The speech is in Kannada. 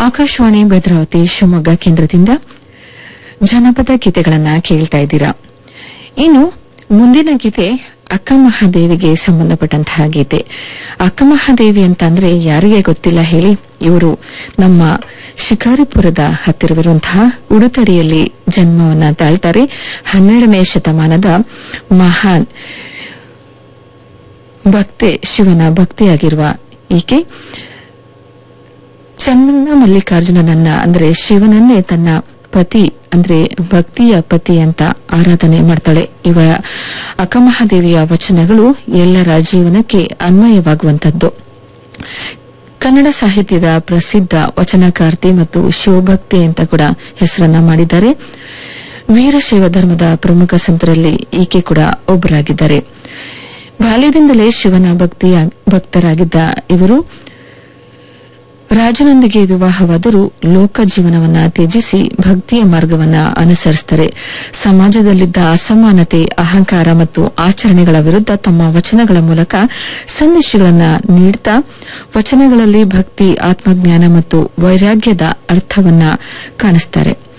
ಆಕಾಶವಾಣಿ ಭದ್ರಾವತಿ ಶಿವಮೊಗ್ಗ ಕೇಂದ್ರದಿಂದ ಜನಪದ ಗೀತೆಗಳನ್ನ ಕೇಳ್ತಾ ಇದ್ದೀರಾ ಇನ್ನು ಮುಂದಿನ ಗೀತೆ ಅಕ್ಕ ಮಹಾದೇವಿಗೆ ಸಂಬಂಧಪಟ್ಟಂತಹ ಗೀತೆ ಅಕ್ಕ ಮಹಾದೇವಿ ಅಂತಂದ್ರೆ ಯಾರಿಗೆ ಗೊತ್ತಿಲ್ಲ ಹೇಳಿ ಇವರು ನಮ್ಮ ಶಿಕಾರಿಪುರದ ಹತ್ತಿರವಿರುವಂತಹ ಉಡುತಡಿಯಲ್ಲಿ ಜನ್ಮವನ್ನ ತಾಳ್ತಾರೆ ಹನ್ನೆರಡನೇ ಶತಮಾನದ ಮಹಾನ್ ಭಕ್ತೆ ಶಿವನ ಭಕ್ತಿಯಾಗಿರುವ ಈಕೆ ಚನ್ನ ಮಲ್ಲಿಕಾರ್ಜುನನನ್ನ ಅಂದ್ರೆ ಶಿವನನ್ನೇ ತನ್ನ ಪತಿ ಅಂದ್ರೆ ಭಕ್ತಿಯ ಪತಿ ಅಂತ ಆರಾಧನೆ ಮಾಡ್ತಾಳೆ ಇವಳ ಅಕ್ಕಮಹಾದೇವಿಯ ವಚನಗಳು ಎಲ್ಲರ ಜೀವನಕ್ಕೆ ಅನ್ವಯವಾಗುವಂತದ್ದು ಕನ್ನಡ ಸಾಹಿತ್ಯದ ಪ್ರಸಿದ್ಧ ವಚನಕಾರ್ತಿ ಮತ್ತು ಶಿವಭಕ್ತಿ ಅಂತ ಕೂಡ ಹೆಸರನ್ನ ಮಾಡಿದ್ದಾರೆ ವೀರಶೈವ ಧರ್ಮದ ಪ್ರಮುಖ ಸಂತರಲ್ಲಿ ಈಕೆ ಕೂಡ ಒಬ್ಬರಾಗಿದ್ದಾರೆ ಬಾಲ್ಯದಿಂದಲೇ ಶಿವನ ಭಕ್ತಿಯ ಭಕ್ತರಾಗಿದ್ದ ಇವರು ರಾಜನೊಂದಿಗೆ ವಿವಾಹವಾದರೂ ಲೋಕ ಜೀವನವನ್ನ ತ್ಯಜಿಸಿ ಭಕ್ತಿಯ ಮಾರ್ಗವನ್ನ ಅನುಸರಿಸುತ್ತಾರೆ ಸಮಾಜದಲ್ಲಿದ್ದ ಅಸಮಾನತೆ ಅಹಂಕಾರ ಮತ್ತು ಆಚರಣೆಗಳ ವಿರುದ್ಧ ತಮ್ಮ ವಚನಗಳ ಮೂಲಕ ಸಂದೇಶಗಳನ್ನ ನೀಡುತ್ತಾ ವಚನಗಳಲ್ಲಿ ಭಕ್ತಿ ಆತ್ಮಜ್ಞಾನ ಮತ್ತು ವೈರಾಗ್ಯದ ಅರ್ಥವನ್ನ ಕಾಣಿಸ್ತಾರೆ